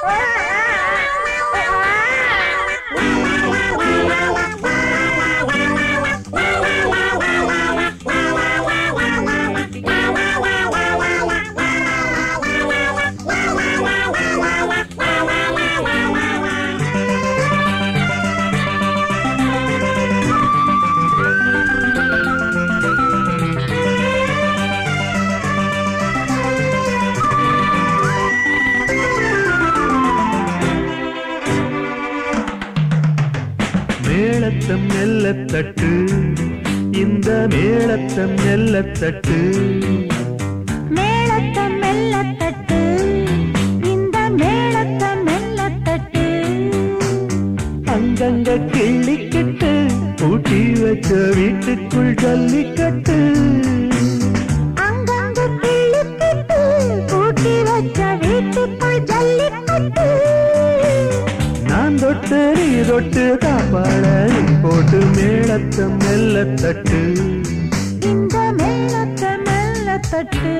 மேளத்தம் மெல்லத்தட்டு இந்த மேளத்தம் மெல்லத்தட்டு மேளத்தை மெல்லத்தட்டு இந்த மேளத்தை மெல்லத்தட்டு அங்கங்க கிள்ளிக்கிட்டு பூட்டி வச்ச வீட்டுக்குள் ஜல்லிக்கட்டு அங்கங்க கிள்ளிக்கிட்டு பூட்டி வச்ச வீட்டுக்குள் ஜல்லிக்கட்டு நான் தொட்டு நீ தொட்டு தாப்பாட போட்டு மேளத்தம் மெல்லத்தட்டு இந்த மேளத்தை மெல்லத்தட்டு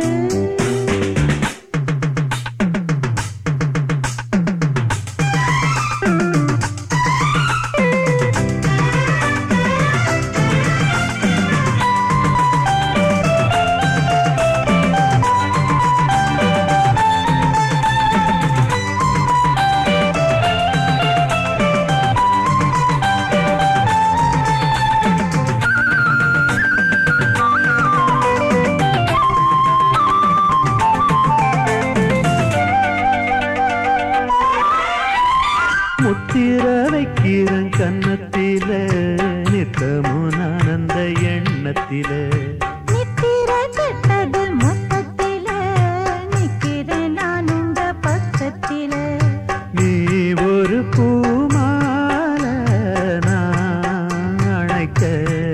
முத்திர வைக்கிறன் கன்னத்தில நித்தமும் ஆனந்த எண்ணத்தில நித்திர கெட்டது மொத்தத்தில நிக்கிறேன் நான் உங்க பக்கத்தில நீ ஒரு பூமால நான் அணைக்க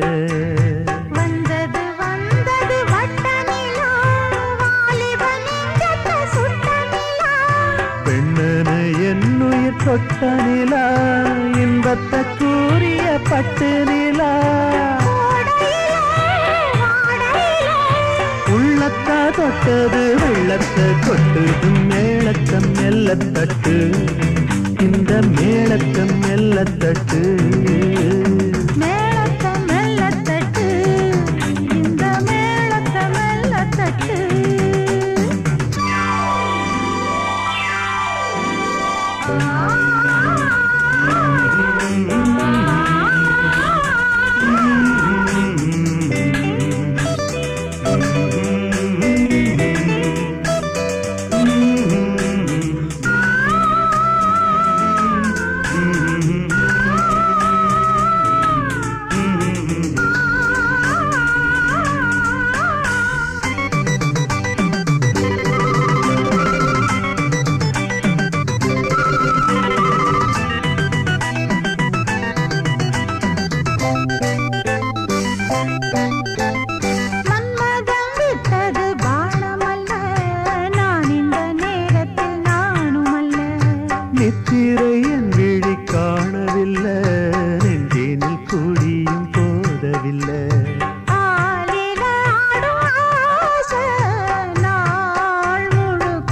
வந்தது வந்தது வட்ட நிலா வாலிப நெஞ்சத்தை சுட்ட நிலா பெண்ணன என்னுயிர் தொட்ட நிலா இன்பத்தை கூறிய பட்டு நிலா கோடையிலே, வாடையிலே, உள்ளத்தா தொட்டது வெள்ளத்தை கொட்டுது மேளத்தம் மெல்லத்தட்டு இந்த மேளத்தம் மெல்லத்தட்டு மேளத்தை மெல்லத்தட்டு, இந்த மேளத்தை மெல்லத்தட்டு. மன்மதன் விட்டது பாணமல்ல, நான் இந்த நேரத்தில் நானும் அல்ல நித்திரை என் விழி காணவில்லை நெஞ்சினில் குடியும் போதவில்லை ஆலில ஆடும் ஆசை நாள் முழுக்க.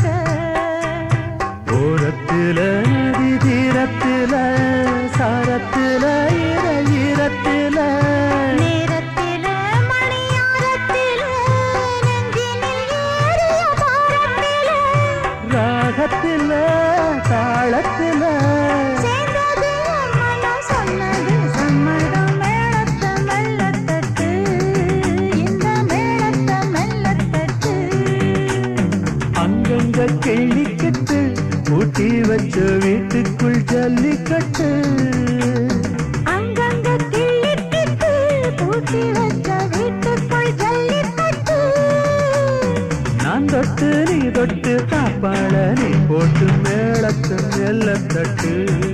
ஓரத்தில நதி தீரத்தில சாரத்தில ஈரத்தில நேரத்தில, மணியாரத்தில, நெஞ்சினில் ஏறிய பாரத்தில, ராகத்தில தாளத்தில சேர்ந்தது என் மனம் சொன்னது சம்மதம் மேளத்தை மெல்லத்தட்டு, இந்த மேளத்தை மெல்லத்தட்டு. அங்கங்க கிள்ளிக்கட்டு ஊட்டி வச்ச வீட்டுக்குள் ஜல்லிக்கட்டு அங்கங்க கிள்ளிக்கிட்டு பூட்டி வச்ச வீட்டுக்குள் ஜல்லிக்கட்டு நான் தொட்டு நீ தொட்டு தாப்பாள நீ போட்டு மேளத்தம் எல்லத்தட்டு